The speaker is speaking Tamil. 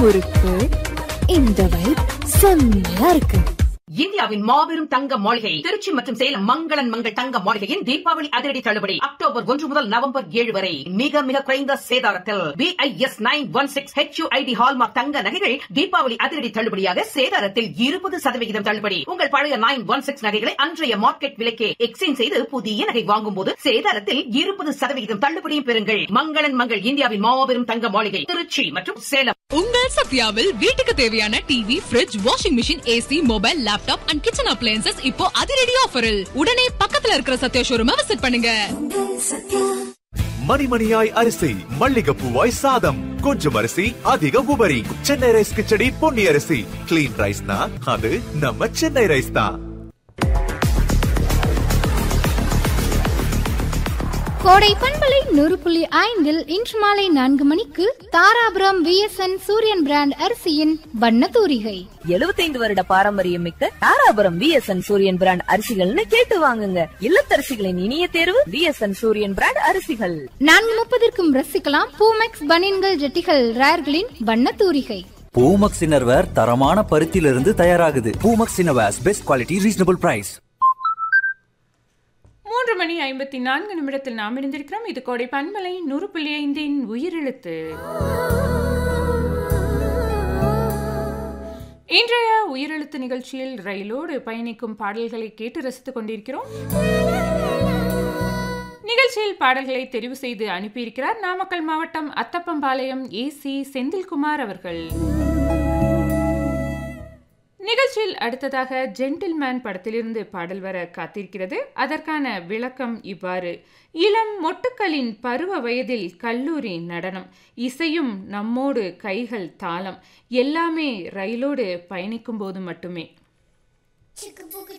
முறுக்கு இந்த வைப் செம்மையா இருக்கு இந்தியாவின் மாபெரும் தங்க மாளிகை திருச்சி மற்றும் சேலம் மங்களன் மங்கள் தங்க மாளிகையின் தீபாவளி அதிரடி தள்ளுபடி அக்டோபர் ஒன்று முதல் நவம்பர் ஏழு வரை மிக மிக குறைந்த சேதாரத்தில் BIS nine one six HUID hallmark தங்க நகைகள் தீபாவளி அதிரடி தள்ளுபடியாக சேதாரத்தில் இருபது சதவிகிதம் தள்ளுபடி உங்கள் பழைய நைன் ஒன் சிக்ஸ் நகைகளை அன்றைய மார்க்கெட் விலைக்கே எக்ஸ்சேஞ்ச் செய்து புதிய நகை வாங்கும் போது சேதாரத்தில் இருபது சதவிகிதம் தள்ளுபடியும் பெறுங்கள் மங்களன் மங்கள் இந்தியாவின் மாபெரும் தங்க மாளிகை திருச்சி மற்றும் சேலம் உங்கள் சத்யாவில் வீட்டுக்கு தேவையான TV fridge washing machine AC mobile laptop and kitchen appliances இப்போ அதிரடி ஆஃபரில் உடனே பக்கத்துல இருக்கிற சத்யா ஷோரூமை விசிட் பண்ணுங்க மணிமணியாய் அரிசி மல்லிகைப்பூவாய் சாதம் கொஞ்சம் அரிசி அதிக உபரி சென்னை ரைஸ் கிச்சடி பொன்னி அரிசி கிளீன் ரைஸ்னா அது நம்ம சென்னை ரைஸ் தான் கோடை பண்பலை நூறு புள்ளி ஐந்தில் இன்று மாலை நான்கு மணிக்கு தாராபுரம் விஎஸ்என் சூரியன் பிராண்ட் அரிசியின் வண்ண தூரிகை எழுபத்தைந்து வருட பாரம்பரியம் மிக்க தாராபுரம் விஎஸ்என் சூரியன் பிராண்ட் அரிசிகள்னு கேட்டு வாங்குங்க இல்லத்தரசிகளின் இனிய தேர்வு விஎஸ்என் சூரியன் பிராண்ட் அரிசிகள் நான்கு முப்பதற்கும் ரசிக்கலாம் பூமெக்ஸ் பனியன்கள் ஜெட்டிகள் ரேர்களின் வண்ண தூரிகை பூமக்ஸ் இன்னர்வேர் தரமான பருத்தியிலிருந்து தயாராகுது Poomex innerwears best quality reasonable price மூன்று மணி ஐம்பத்தி நான்கு நிமிடத்தில் நாம் இணைந்திருக்கிறோம் இது கோடை பண்பலை நூறு புள்ளி ஐந்தின் உயிரெழுத்து இன்றைய உயிரெழுத்து நிகழ்ச்சியில் ரயிலோடு பயணிக்கும் பாடல்களை கேட்டு ரசித்துக் கொண்டிருக்கிறோம் நிகழ்ச்சியில் பாடல்களை தெரிவு செய்து அனுப்பியிருக்கிறார் நாமக்கல் மாவட்டம் அத்தப்பம்பாளையம் ஏ சி செந்தில்குமார் அவர்கள் நிகழ்ச்சியில் அடுத்ததாக ஜென்டில்மேன் படத்திலிருந்து பாடல் வர காத்திருக்கிறது அதற்கான விளக்கம் இவ்வாறு இளம் மொட்டுக்களின் பருவ வயதில் கல்லூரி நடனம் இசையும் நம்மோடு கைகள் தாளம் எல்லாமே ரயிலோடு பயணிக்கும் போது மட்டுமே